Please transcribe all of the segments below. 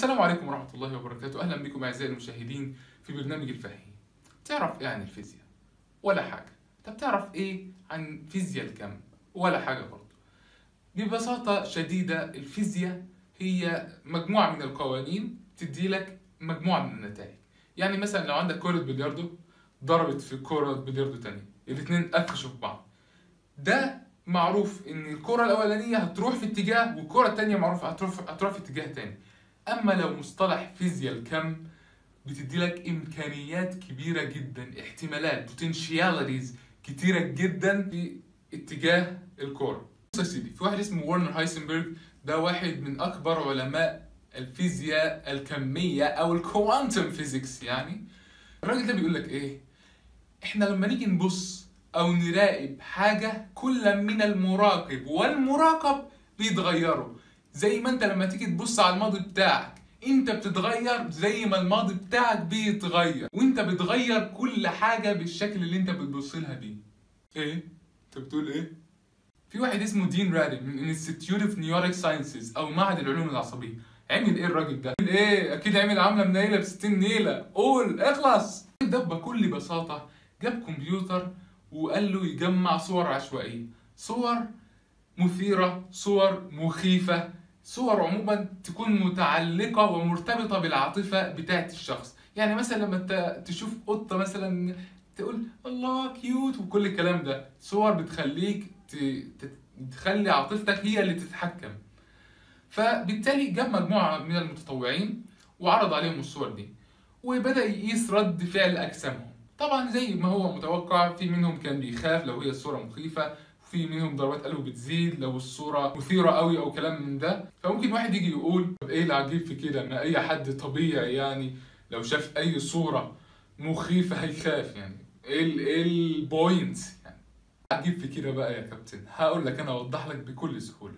السلام عليكم ورحمة الله وبركاته أهلا بكم أعزائي المشاهدين في برنامج الفهي تعرف إيه عن الفيزياء؟ ولا حاجة طب تعرف إيه عن فيزياء الكم؟ ولا حاجة برضه ببساطة شديدة الفيزياء هي مجموعة من القوانين تدي لك مجموعة من النتائج يعني مثلا لو عندك كرة بلياردو ضربت في كرة بلياردو تانية الاتنين قفشوا في بعض ده معروف ان الكرة الاولانية هتروح في اتجاه والكرة التانية معروف هتروح هتروح في اتجاه تاني اما لو مصطلح فيزياء الكم بتدي لك امكانيات كبيرة جدا احتمالات بوتنشياليتيز كتيرة جدا في اتجاه الكرة بص يا سيدي في واحد اسمه ورنر هايسنبرج ده واحد من اكبر علماء الفيزياء الكمية او الكوانتم فيزيكس يعني الراجل ده بيقول لك ايه احنا لما نيجي نبص او نراقب حاجة كل من المراقب والمراقب بيتغيروا زي ما انت لما تيجي تبص على الماضي بتاعك انت بتتغير زي ما الماضي بتاعك بيتغير وانت بتغير كل حاجة بالشكل اللي انت بتبص لها بيه ايه انت بتقول ايه في واحد اسمه دين رادي من انستيتيوت اوف نيوريك ساينسز او معهد العلوم العصبيه عمل ايه الراجل ده عمل ايه اكيد عمل عامله منيله ب 60 نيله قول اخلص ده بكل بساطه جاب كمبيوتر وقال له يجمع صور عشوائيه صور مثيره صور مخيفه صور عموما تكون متعلقه ومرتبطه بالعاطفه بتاعت الشخص يعني مثلا لما انت تشوف قطه مثلا تقول الله كيوت وكل الكلام ده صور بتخليك ت... ت- تخلي عاطفتك هي اللي تتحكم فبالتالي جاب مجموعة من المتطوعين وعرض عليهم الصور دي وبدأ يقيس رد فعل أجسامهم طبعا زي ما هو متوقع في منهم كان بيخاف لو هي الصورة مخيفة في منهم ضربات قلبه بتزيد لو الصورة مثيرة قوي أو كلام من ده فممكن واحد يجي يقول طب إيه العجيب في كده إن أي حد طبيعي يعني لو شاف أي صورة مخيفة هيخاف يعني إيه ال- إيه البوينت يعني عجيب في كده بقى يا كابتن هقول لك أنا أوضح لك بكل سهولة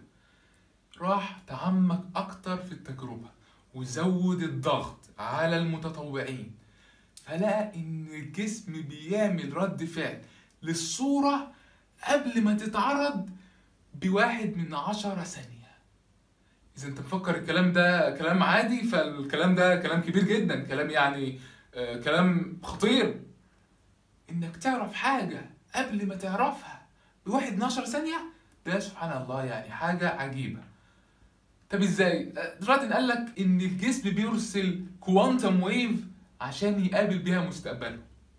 راح تعمق أكتر في التجربة وزود الضغط على المتطوعين فلقى إن الجسم بيعمل رد فعل للصورة قبل ما تتعرض بواحد من عشرة ثانية إذا أنت مفكر الكلام ده كلام عادي فالكلام ده كلام كبير جدا كلام يعني آه كلام خطير إنك تعرف حاجة قبل ما تعرفها بواحد من عشرة ثانية ده سبحان الله يعني حاجة عجيبة طب ازاي؟ رادن قال لك ان الجسم بيرسل كوانتم ويف عشان يقابل بيها مستقبله.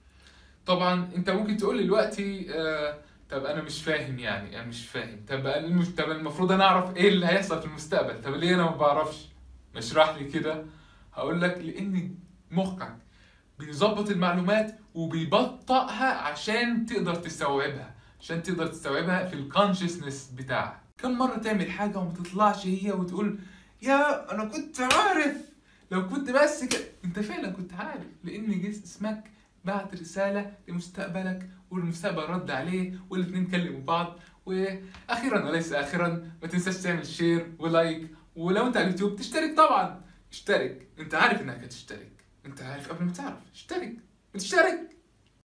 طبعا انت ممكن تقول لي دلوقتي آه طب انا مش فاهم يعني انا مش فاهم طب أنا المش... طب المفروض انا اعرف ايه اللي هيحصل في المستقبل طب ليه انا ما بعرفش؟ ما اشرح لي كده هقول لك لان مخك بيظبط المعلومات وبيبطئها عشان تقدر تستوعبها عشان تقدر تستوعبها في الكونشسنس بتاعك كم مرة تعمل حاجة وما تطلعش هي وتقول يا أنا كنت عارف لو كنت بس كده أنت فعلا كنت عارف لأن جسمك بعت رسالة لمستقبلك والمستقبل رد عليه والاتنين كلموا بعض وأخيرا وليس آخرا ما تنساش تعمل شير ولايك ولو أنت على اليوتيوب تشترك طبعا اشترك أنت عارف إنك هتشترك أنت عارف قبل ما تعرف اشترك اشترك